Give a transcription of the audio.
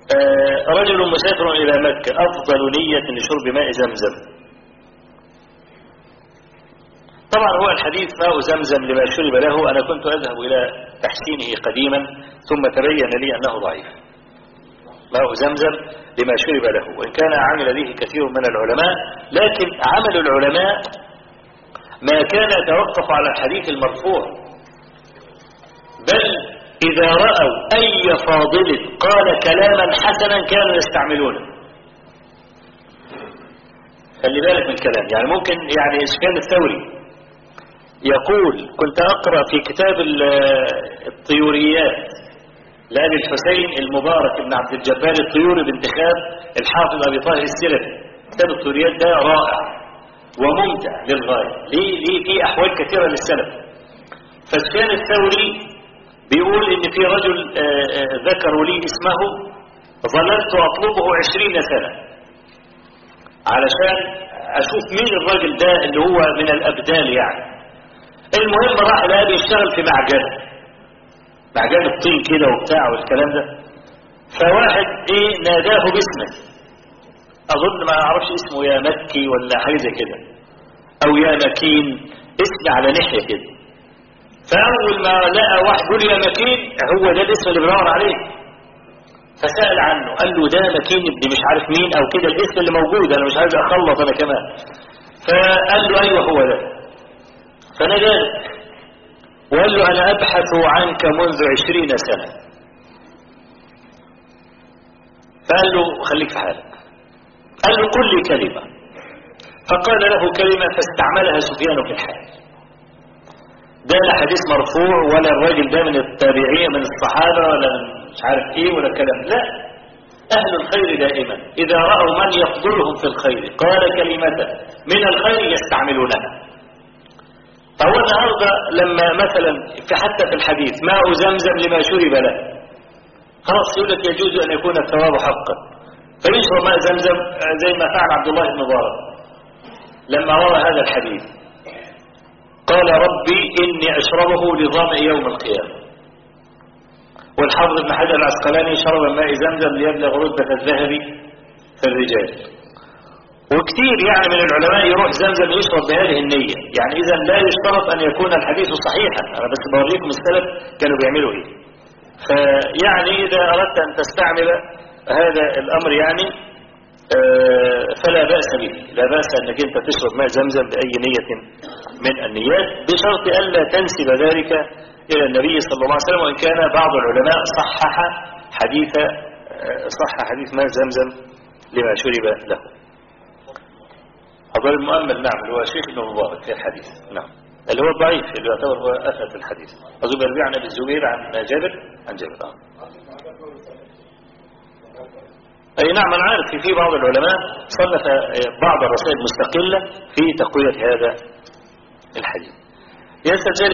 آه، رجل مسافر إلى مكة أفضل نية لشرب ماء زمزم طبعا هو الحديث ماء زمزم لما شرب له أنا كنت أذهب إلى تحسينه قديما ثم تبين لي أنه ضعيف ماء زمزم لما شرب له وإن كان عمل به كثير من العلماء لكن عمل العلماء ما كان يتوقف على الحديث المرفوع بل إذا رأوا أي فاضل قال كلاما حسنا كانوا يستعملونه خلي بالك من الكلام يعني ممكن يعني إسكان الثوري يقول كنت أقرأ في كتاب ال- الطيوريات لأبي الحسين المبارك بن عبد الجبار الطيوري بانتخاب الحافظ أبي طاهر السلفي كتاب الطيوريات ده رائع وممتع للغاية ليه ليه في أحوال كثيرة للسلف فسفيان الثوري بيقول ان في رجل آه، آه، ذكروا لي اسمه ظللت اطلبه عشرين سنة علشان اشوف مين الراجل ده اللي هو من الابدال يعني المهم راح لقى بيشتغل في معجن معجن الطين كده وبتاع والكلام ده فواحد ايه ناداه باسمه اظن ما اعرفش اسمه يا مكي ولا حاجه زي كده او يا مكين اسم على ناحيه كده فأول ما لقى واحد يقول يا مكين هو ده الاسم اللي بيدور عليه فسأل عنه قال له ده مكين ابن مش عارف مين أو كده الاسم اللي موجود أنا مش عايز أخلط أنا كمان فقال له أيوه هو ده فنجاه وقال له أنا أبحث عنك منذ عشرين سنة فقال له خليك في حالك قال له قل لي كلمة فقال له كلمة فاستعملها سفيان في الحال ده لا حديث مرفوع ولا الراجل ده من التابعين من الصحابة ولا من مش عارف ايه ولا الكلام لا أهل الخير دائما إذا رأوا من يفضلهم في الخير قال كلمة من الخير يستعملونها فهو النهاردة لما مثلا في حتى في الحديث ماء زمزم لما شرب له خلاص يقول لك يجوز أن يكون الثواب حقا فيشرب ماء زمزم زي ما فعل عبد الله بن مبارك لما روى هذا الحديث قال ربي إني أشربه لظمأ يوم القيامة والحافظ ابن حجر العسقلاني شرب ماء زمزم ليبلغ رتبة الذهب في الرجال وكثير يعني من العلماء يروح زمزم يشرب بهذه النية يعني إذا لا يشترط أن يكون الحديث صحيحا أنا بس بوريكم السلف كانوا بيعملوا إيه فيعني إذا أردت أن تستعمل هذا الأمر يعني آه، فلا بأس به لا بأس أنك أنت تشرب ماء زمزم بأي نية من النيات بشرط ألا تنسب ذلك إلى النبي صلى الله عليه وسلم وإن كان بعض العلماء صحح حديث آه، صح حديث ماء زمزم لما شرب له أظل المؤمل نعم اللي هو شيخ ابن مبارك في الحديث نعم اللي هو الضعيف اللي يعتبر هو أثبت الحديث أظن يروي عن أبي الزبير عن جابر عن جابر آه. أي نعم أنا عارف في- في بعض العلماء صنف آه، بعض الرسائل المستقلة في تقوية هذا الحديث يستدل